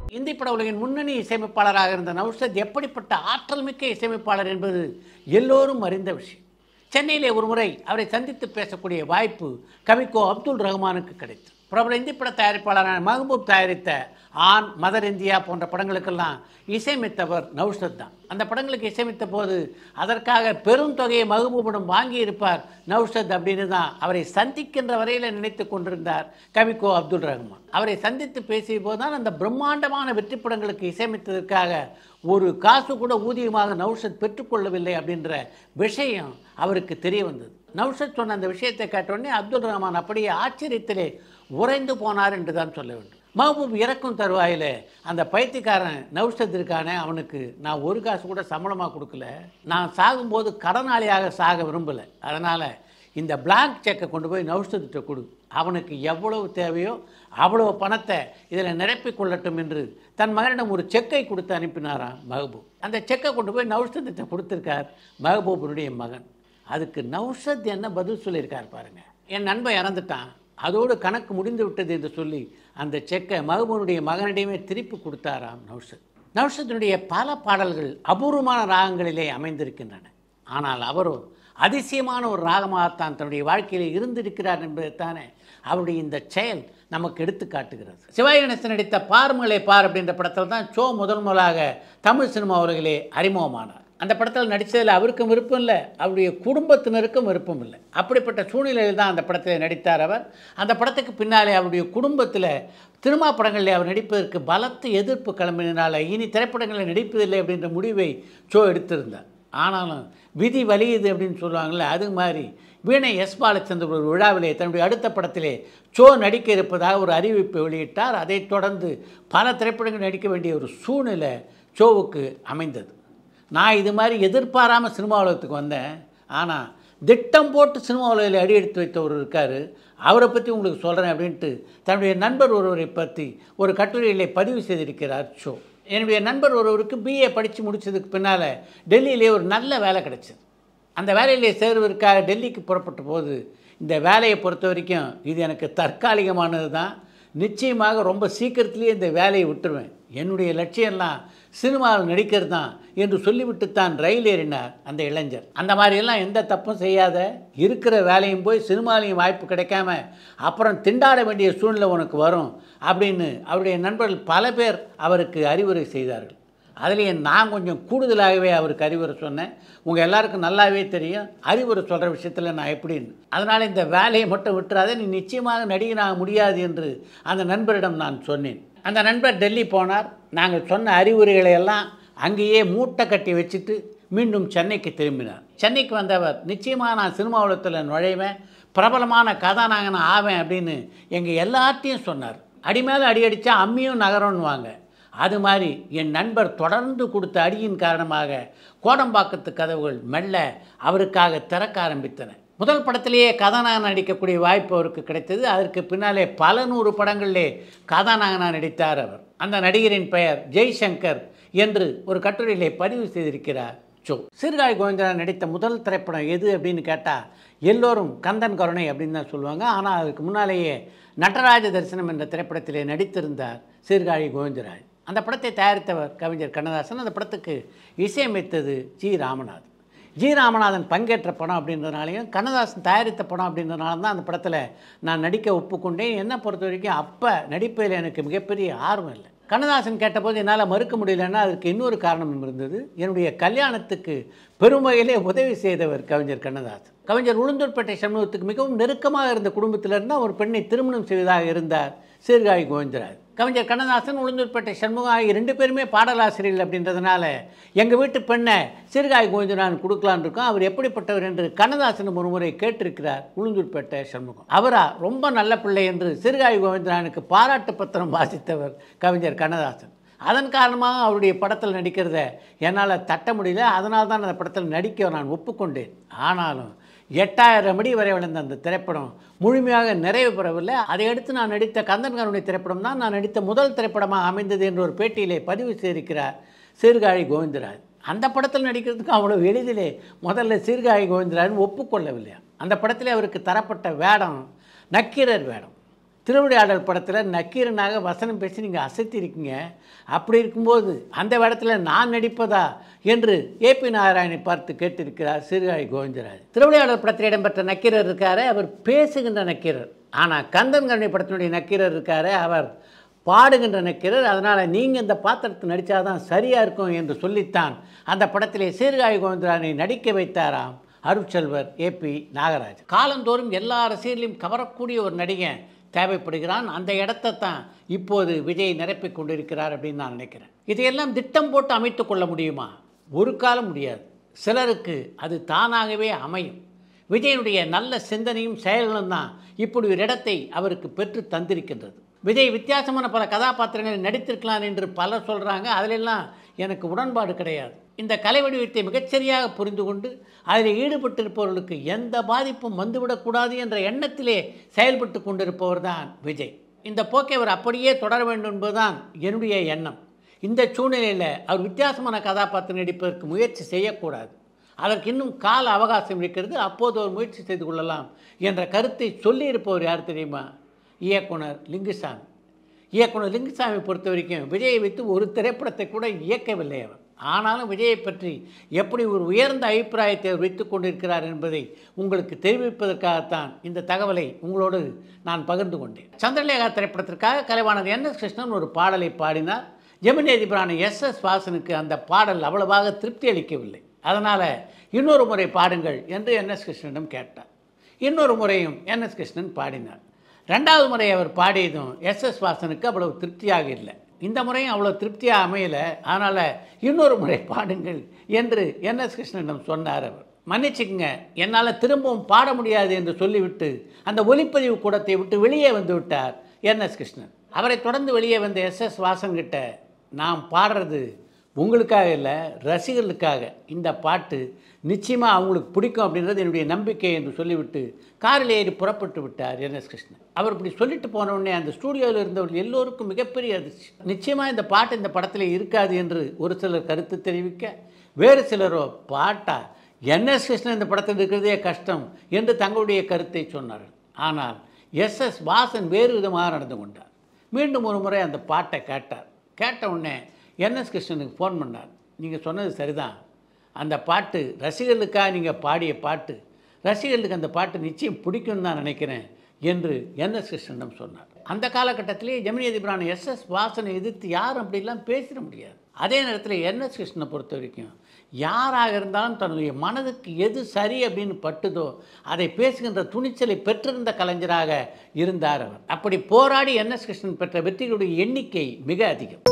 இந்தி பட உலகின் முன்னணி இசையமைப்பாளராக இருந்த நௌஷத் எப்படிப்பட்ட ஆற்றல் மிக்க இசையமைப்பாளர் என்பது எல்லோரும் அறிந்த விஷயம் சென்னையிலே ஒருமுறை அவரை சந்தித்து பேசக்கூடிய வாய்ப்பு கவிக்கோ அப்துல் ரஹ்மானுக்கு கிடைத்தது பிரபல இந்தி பட தயாரிப்பாளரான மஹபூப் தயாரித்த ஆன் மதர் இந்தியா போன்ற படங்களுக்கெல்லாம் இசையமைத்தவர் நௌஷத் தான் அந்த படங்களுக்கு இசையமைத்த போது அதற்காக பெரும் தொகையை மஹபூபிடம் வாங்கி இருப்பார் நௌஷத் அப்படின்னு தான் அவரை சந்திக்கின்ற வரையில் நினைத்து கொண்டிருந்தார் கவிக்கோ அப்துல் ரஹ்மான் அவரை சந்தித்து பேசிய போது தான் அந்த பிரம்மாண்டமான வெற்றி படங்களுக்கு இசையமைத்ததற்காக ஒரு காசு கூட ஊதியமாக நௌஷத் பெற்றுக்கொள்ளவில்லை அப்படின்ற விஷயம் அவருக்கு தெரிய வந்தது நௌஷத் சொன்ன அந்த விஷயத்தை கேட்டவுடனே அப்துல் ரஹ்மான் அப்படியே ஆச்சரியத்திலே உறைந்து போனார் என்று தான் சொல்ல வேண்டும் மஹபூப் இறக்கும் தருவாயில் அந்த பைத்தியக்காரன் நௌஷத் இருக்கானே அவனுக்கு நான் ஒரு காசு கூட சம்பளமாக கொடுக்கல நான் சாகும்போது கடனாளியாக சாக விரும்பலை அதனால் இந்த பிளாங்க் செக்கை கொண்டு போய் நௌஷத்திட்ட கொடு அவனுக்கு எவ்வளவு தேவையோ அவ்வளவு பணத்தை இதில் நிரப்பிக் கொள்ளட்டும் என்று தன் மகனிடம் ஒரு செக்கை கொடுத்து அனுப்பினாராம் மஹபூப் அந்த செக்கை கொண்டு போய் நௌஷத்திட்ட கொடுத்துருக்கார் மஹபூபனுடைய மகன் அதுக்கு நௌஷத் என்ன பதில் சொல்லியிருக்கார் பாருங்க என் நண்பன் இறந்துட்டான் அதோடு கணக்கு முடிந்து விட்டது என்று சொல்லி அந்த செக்கை மகபூனுடைய மகனிடையுமே திருப்பி கொடுத்தாராம் நௌஷத் நௌஷத்தினுடைய பல பாடல்கள் அபூர்வமான ராகங்களிலே அமைந்திருக்கின்றன ஆனால் அவரோ அதிசயமான ஒரு ராகமாகத்தான் தன்னுடைய வாழ்க்கையிலே இருந்திருக்கிறார் என்பதைத்தானே அவருடைய இந்த செயல் நமக்கு எடுத்து காட்டுகிறது சிவாஜி கணேசன் நடித்த பார்மலை பார் அப்படின்ற படத்தில் தான் சோ முதல் முதலாக தமிழ் சினிமா உலகிலே அறிமுகமானார் அந்த படத்தில் நடித்ததில் அவருக்கும் விருப்பம் இல்லை அவருடைய குடும்பத்தினருக்கும் விருப்பம் இல்லை அப்படிப்பட்ட சூழ்நிலையில் தான் அந்த படத்தில் நடித்தார் அவர் அந்த படத்துக்கு பின்னாலே அவருடைய குடும்பத்தில் திருமா படங்களில் அவர் நடிப்பதற்கு பலத்த எதிர்ப்பு கிளம்பினால இனி திரைப்படங்களில் நடிப்பதில்லை அப்படின்ற முடிவை சோ எடுத்திருந்தார் ஆனாலும் விதி வலியுது அப்படின்னு சொல்லுவாங்கள்ல அது மாதிரி வீணை எஸ் பாலச்சந்தர் ஒரு விழாவிலே தன்னுடைய அடுத்த படத்திலே சோ நடிக்க இருப்பதாக ஒரு அறிவிப்பை வெளியிட்டார் அதைத் தொடர்ந்து பல திரைப்படங்கள் நடிக்க வேண்டிய ஒரு சூழ்நிலை சோவுக்கு அமைந்தது நான் இது மாதிரி எதிர்பாராமல் சினிமா உலகத்துக்கு வந்தேன் ஆனால் திட்டம் போட்டு சினிமா உலகில் அடி எடுத்து வைத்தவர் இருக்கார் அவரை பற்றி உங்களுக்கு சொல்கிறேன் அப்படின்ட்டு தன்னுடைய நண்பர் ஒருவரை பற்றி ஒரு கட்டுரையிலே பதிவு செய்திருக்கிறார் ஷோ என்னுடைய நண்பர் ஒருவருக்கு பிஏ படித்து முடித்ததுக்கு பின்னால் டெல்லியிலே ஒரு நல்ல வேலை கிடச்சிது அந்த வேலையிலே சேருவதற்காக டெல்லிக்கு புறப்பட்ட போது இந்த வேலையை பொறுத்த வரைக்கும் இது எனக்கு தற்காலிகமானது தான் நிச்சயமாக ரொம்ப சீக்கிரத்திலேயே இந்த வேலையை விட்டுருவேன் என்னுடைய லட்சியம்லாம் சினிமாவில் நடிக்கிறது தான் என்று சொல்லிவிட்டு தான் ரயில் ஏறினார் அந்த இளைஞர் அந்த மாதிரியெல்லாம் எந்த தப்பும் செய்யாத இருக்கிற வேலையும் போய் சினிமாலையும் வாய்ப்பு கிடைக்காம அப்புறம் திண்டாட வேண்டிய சூழ்நிலை உனக்கு வரும் அப்படின்னு அவருடைய நண்பர்கள் பல பேர் அவருக்கு அறிவுரை செய்தார்கள் அதுலேயே நான் கொஞ்சம் கூடுதலாகவே அவருக்கு அறிவுரை சொன்னேன் உங்கள் எல்லாருக்கும் நல்லாவே தெரியும் அறிவுரை சொல்கிற விஷயத்தில் நான் எப்படின்னு அதனால் இந்த வேலையை மட்டும் விட்டுறாத நீ நிச்சயமாக நடிகனாக முடியாது என்று அந்த நண்பரிடம் நான் சொன்னேன் அந்த நண்பர் டெல்லி போனார் நாங்கள் சொன்ன அறிவுரைகளை எல்லாம் அங்கேயே மூட்டை கட்டி வச்சுட்டு மீண்டும் சென்னைக்கு திரும்பினார் சென்னைக்கு வந்தவர் நிச்சயமாக நான் சினிமா உலகத்தில் நுழைவேன் பிரபலமான கதாநாயகன் ஆவேன் அப்படின்னு எங்கள் எல்லார்ட்டையும் சொன்னார் அடி மேலே அடி அடித்தா அம்மியும் நகரம்னுவாங்க அது மாதிரி என் நண்பர் தொடர்ந்து கொடுத்த அடியின் காரணமாக கோடம்பாக்கத்து கதவுகள் மெல்ல அவருக்காக திறக்க ஆரம்பித்தன முதல் படத்திலேயே கதாநாயகன் நடிக்கக்கூடிய வாய்ப்பு அவருக்கு கிடைத்தது அதற்கு பின்னாலே பல நூறு படங்களிலே கதாநாயகனாக நடித்தார் அவர் அந்த நடிகரின் பெயர் ஜெய்சங்கர் என்று ஒரு கட்டுரையிலே பதிவு செய்திருக்கிறார் சோ சீர்காழி கோவிந்தராஜன் நடித்த முதல் திரைப்படம் எது அப்படின்னு கேட்டால் எல்லோரும் கந்தன் கருணை அப்படின்னு தான் சொல்லுவாங்க ஆனால் அதுக்கு முன்னாலேயே நடராஜ தரிசனம் என்ற திரைப்படத்திலே நடித்திருந்தார் சீர்காழி கோவிந்தராஜ் அந்த படத்தை தயாரித்தவர் கவிஞர் கண்ணதாசன் அந்த படத்துக்கு இசையமைத்தது ஜி ராமநாதன் ஜி ராமநாதன் பங்கேற்ற படம் அப்படின்றதுனாலையும் கண்ணதாசன் தயாரித்த படம் அப்படின்றதுனால தான் அந்த படத்தில் நான் நடிக்க ஒப்புக்கொண்டேன் என்னை பொறுத்த வரைக்கும் அப்போ நடிப்பதில் எனக்கு மிகப்பெரிய ஆர்வம் இல்லை கண்ணதாசன் கேட்டபோது என்னால் மறுக்க முடியலன்னா அதற்கு இன்னொரு காரணம் இருந்தது என்னுடைய கல்யாணத்துக்கு பெருமையிலே உதவி செய்தவர் கவிஞர் கண்ணதாசன் கவிஞர் உளுந்தூர்பேட்டை சமூகத்துக்கு மிகவும் நெருக்கமாக இருந்த குடும்பத்திலிருந்து ஒரு பெண்ணை திருமணம் செய்வதாக இருந்தார் சீர்காழி கோவிந்தராஜ் கவிஞர் கண்ணதாசன் உளுந்தூர்பேட்டை சண்முகம் ஆகிய ரெண்டு பேருமே பாடலாசிரியர்கள் அப்படின்றதுனால எங்கள் வீட்டு பெண்ணை சீர்காழி கோவிந்தராஜன் கொடுக்கலான்னு இருக்கோம் அவர் எப்படிப்பட்டவர் என்று கண்ணதாசன் ஒரு முறை கேட்டிருக்கிறார் உளுந்தூர்பேட்டை சண்முகம் அவரா ரொம்ப நல்ல பிள்ளை என்று சீர்காழி கோவிந்தராஜனுக்கு பாராட்டு பத்திரம் வாசித்தவர் கவிஞர் கண்ணதாசன் அதன் காரணமாக அவருடைய படத்தில் நடிக்கிறத என்னால் தட்ட முடியல அதனால தான் அந்த படத்தில் நடிக்க நான் ஒப்புக்கொண்டேன் ஆனாலும் எட்டாயிரம் அடி வரை வளர்ந்த அந்த திரைப்படம் முழுமையாக நிறைவு பெறவில்லை அதை அடுத்து நான் நடித்த கந்தன்கருடைய திரைப்படம் தான் நான் நடித்த முதல் திரைப்படமாக அமைந்தது என்று ஒரு பேட்டியிலே பதிவு செய்திருக்கிறார் சீர்காழி கோவிந்தராஜ் அந்த படத்தில் நடிக்கிறதுக்கு அவ்வளோ எளிதிலே முதல்ல சீர்காழி கோவிந்தராஜன் ஒப்புக்கொள்ளவில்லை அந்த படத்தில் அவருக்கு தரப்பட்ட வேடம் நக்கீரர் வேடம் திருவிளையாடல் படத்தில் நக்கீரனாக வசனம் பேசி நீங்கள் அசத்திருக்கீங்க அப்படி இருக்கும்போது அந்த இடத்துல நான் நடிப்பதா என்று ஏபி நாராயணனை பார்த்து கேட்டிருக்கிறார் சிறுகாய் கோவிந்தராஜ் திருவிளையாடல் படத்தில் இடம்பெற்ற நக்கீரர் இருக்காரு அவர் பேசுகின்ற நக்கீரர் ஆனால் கந்தன் கருணை படத்தினுடைய நக்கீரர் இருக்காரு அவர் பாடுகின்ற நக்கீரர் அதனால் நீங்கள் இந்த பாத்திரத்தை நடித்தாதான் சரியாக இருக்கும் என்று சொல்லித்தான் அந்த படத்திலே சீர்காழி கோவிந்தராஜனை நடிக்க வைத்தாராம் அருட்செல்வர் ஏபி நாகராஜ் காலந்தோறும் எல்லா அரசியலையும் கவரக்கூடிய ஒரு நடிகன் தேவைப்படுகிறான் அந்த இடத்தை தான் இப்போது விஜய் நிரப்பிக் கொண்டிருக்கிறார் அப்படின்னு நான் நினைக்கிறேன் இதையெல்லாம் திட்டம் போட்டு அமைத்து கொள்ள முடியுமா ஒரு காலம் முடியாது சிலருக்கு அது தானாகவே அமையும் விஜயனுடைய நல்ல சிந்தனையும் செயல்களும் தான் இப்படி ஒரு இடத்தை அவருக்கு பெற்று தந்திருக்கின்றது விஜய் வித்தியாசமான பல கதாபாத்திரங்களில் நடித்திருக்கலாம் என்று பலர் சொல்கிறாங்க அதிலெல்லாம் எனக்கு உடன்பாடு கிடையாது இந்த கலை வடிவத்தை மிகச்சரியாக புரிந்து கொண்டு அதில் ஈடுபட்டிருப்பவர்களுக்கு எந்த பாதிப்பும் வந்துவிடக்கூடாது என்ற எண்ணத்திலே செயல்பட்டு கொண்டிருப்பவர் தான் விஜய் இந்த போக்கை அவர் அப்படியே தொடர வேண்டும் என்பதுதான் என்னுடைய எண்ணம் இந்த சூழ்நிலையில் அவர் வித்தியாசமான கதாபாத்திரம் நடிப்பதற்கு முயற்சி செய்யக்கூடாது அதற்கு இன்னும் கால அவகாசம் இருக்கிறது அப்போது ஒரு முயற்சி செய்து கொள்ளலாம் என்ற கருத்தை சொல்லியிருப்பவர் யார் தெரியுமா இயக்குனர் லிங்குசாமி இயக்குனர் லிங்குசாமி பொறுத்த வரைக்கும் விஜயை வைத்து ஒரு திரைப்படத்தை கூட இயக்கவில்லை அவர் ஆனாலும் விஜயை பற்றி எப்படி ஒரு உயர்ந்த அபிப்பிராயத்தை அவர் வைத்துக் கொண்டிருக்கிறார் என்பதை உங்களுக்கு தெரிவிப்பதற்காகத்தான் இந்த தகவலை உங்களோடு நான் பகிர்ந்து கொண்டேன் சந்திரலேகா திரைப்படத்திற்காக கலைவாணர் என் எஸ் கிருஷ்ணன் ஒரு பாடலை பாடினார் ஜெமினி அதிபரான எஸ் எஸ் வாசனுக்கு அந்த பாடல் அவ்வளவாக திருப்தி அளிக்கவில்லை அதனால் இன்னொரு முறை பாடுங்கள் என்று என் எஸ் கிருஷ்ணனிடம் கேட்டார் இன்னொரு முறையும் என் எஸ் கிருஷ்ணன் பாடினார் ரெண்டாவது முறை அவர் பாடியதும் எஸ் எஸ் வாசனுக்கு அவ்வளவு திருப்தியாக இல்லை இந்த முறையும் அவ்வளோ திருப்தியாக அமையலை அதனால் இன்னொரு முறை பாடுங்கள் என்று என் எஸ் கிருஷ்ணனிடம் சொன்னார் அவர் மன்னிச்சுக்குங்க என்னால் திரும்பவும் பாட முடியாது என்று சொல்லிவிட்டு அந்த ஒலிப்பதிவு கூடத்தை விட்டு வெளியே வந்து விட்டார் என் எஸ் கிருஷ்ணன் அவரை தொடர்ந்து வெளியே வந்த எஸ் எஸ் வாசன் கிட்ட நான் பாடுறது உங்களுக்காக இல்லை ரசிகர்களுக்காக இந்த பாட்டு நிச்சயமாக அவங்களுக்கு பிடிக்கும் அப்படின்றது என்னுடைய நம்பிக்கை என்று சொல்லிவிட்டு காரில் ஏறி புறப்பட்டு விட்டார் என் எஸ் கிருஷ்ணன் அவர் இப்படி சொல்லிட்டு போன உடனே அந்த ஸ்டூடியோவில் இருந்தவர்கள் எல்லோருக்கும் மிகப்பெரிய அதிர்ச்சி நிச்சயமாக இந்த பாட்டு இந்த படத்தில் இருக்காது என்று ஒரு சிலர் கருத்து தெரிவிக்க வேறு சிலரோ பாட்டா என் எஸ் கிருஷ்ணன் இந்த படத்தில் இருக்கிறதே கஷ்டம் என்று தங்களுடைய கருத்தை சொன்னார்கள் ஆனால் எஸ் எஸ் வாசன் வேறு விதமாக நடந்து கொண்டார் மீண்டும் ஒரு முறை அந்த பாட்டை கேட்டார் கேட்ட உடனே என்எஸ் கிருஷ்ணனுக்கு ஃபோன் பண்ணார் நீங்கள் சொன்னது சரிதான் அந்த பாட்டு ரசிகர்களுக்காக நீங்கள் பாடிய பாட்டு ரசிகர்களுக்கு அந்த பாட்டு நிச்சயம் பிடிக்கும்னு தான் நினைக்கிறேன் என்று என்எஸ் கிருஷ்ணனிடம் சொன்னார் அந்த காலகட்டத்திலே ஜெமினி அதிபரான எஸ் எஸ் வாசனை எதிர்த்து யாரும் அப்படிலாம் பேசிட முடியாது அதே நேரத்தில் என்எஸ் கிருஷ்ணனை பொறுத்த வரைக்கும் யாராக இருந்தாலும் தன்னுடைய மனதுக்கு எது சரி அப்படின்னு பட்டுதோ அதை பேசுகின்ற துணிச்சலை பெற்றிருந்த கலைஞராக இருந்தார் அவர் அப்படி போராடி என்எஸ் கிருஷ்ணன் பெற்ற வெற்றிகளுடைய எண்ணிக்கை மிக அதிகம்